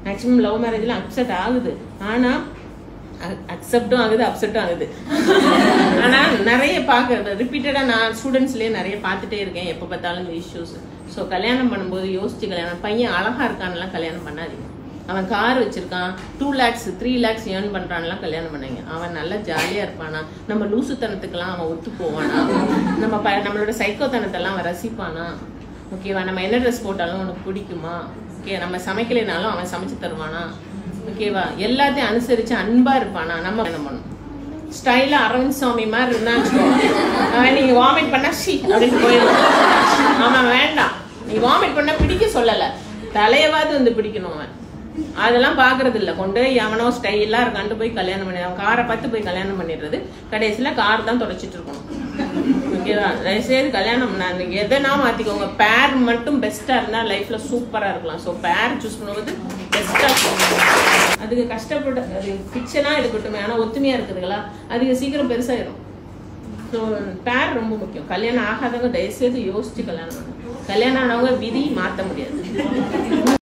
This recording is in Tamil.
மேக்ஸிமம் லவ் மேரேஜ்ல அப்செட் ஆகுது ஆனா அக்செப்டும் ஆகுது அப்செட்டும் ஆகுது ஆனா நிறைய பார்க்க ரிப்பீட்டடா நான் ஸ்டூடெண்ட்ஸ்லயே நிறைய பார்த்துட்டே இருக்கேன் எப்ப பார்த்தாலும் இந்த இஷ்யூஸ் ஸோ கல்யாணம் பண்ணும்போது யோசிச்சு கல்யாணம் பையன் அழகா இருக்கான்லாம் கல்யாணம் பண்ணாதீங்க அவன் கார் வச்சிருக்கான் two lakhs three lakhs earn பண்றான்லாம் கல்யாணம் பண்ணாங்க அவன் நல்லா ஜாலியா இருப்பானா நம்ம லூசுத்தனத்துக்கெல்லாம் அவன் ஒத்து போவானா நம்ம ப நம்மளோட சைக்கோத்தனத்தெல்லாம் அவன் ரசிப்பானா ஓகேவா நம்ம என்ன ட்ரெஸ் போட்டாலும் உனக்கு பிடிக்குமா ஓகே நம்ம சமைக்கலைனாலும் அவன் சமைச்சு தருவானா ஓகேவா எல்லாத்தையும் அனுசரிச்சு அன்பா இருப்பானா நம்ம என்ன பண்ணணும் ஸ்டைலா அரவிந்த் சுவாமி மாதிரி இருந்தான்னு வச்சுக்கோ. அவன் நீங்க வாமிட் பண்ணா ஷி அப்படின்னு போயிடும் அவன் வேண்டாம் நீ வாமிட் பண்ணா பிடிக்க சொல்லல தலையவாது வந்து பிடிக்கணும் அவன் அதெல்லாம் பாக்குறது இல்ல கொண்டு போய் எவனோ ஸ்டைலா இருக்கான்ட்டு போய் கல்யாணம் பண்ணி அவன் காரை பார்த்து போய் கல்யாணம் பண்ணிடுறது கடைசியில கார் தான் தொடச்சிட்டு இருக்கணும் ஓகேவா தயவுசெய்து கல்யாணம் நான் நீங்க எதனா மாத்திக்கோங்க பேர் மட்டும் பெஸ்டா இருந்தா லைஃப்ல சூப்பரா இருக்கலாம் ஸோ பேர் சூஸ் பண்ணும்போது பெஸ்டா அதுக்கு கஷ்டப்பட்டு அது ஃபிக்ஷனா இருக்கட்டும் ஆனா ஒத்துமையா இருக்குதுங்களா அதுக்கு சீக்கிரம் பெருசாயிரும் ஸோ பேர் ரொம்ப முக்கியம் கல்யாணம் ஆகாதவங்க தயவுசெய்து யோசிச்சு கல்யாணம் பண்ணுங்க கல்யாணம் ஆனவங்க விதி மாத்த முடியாது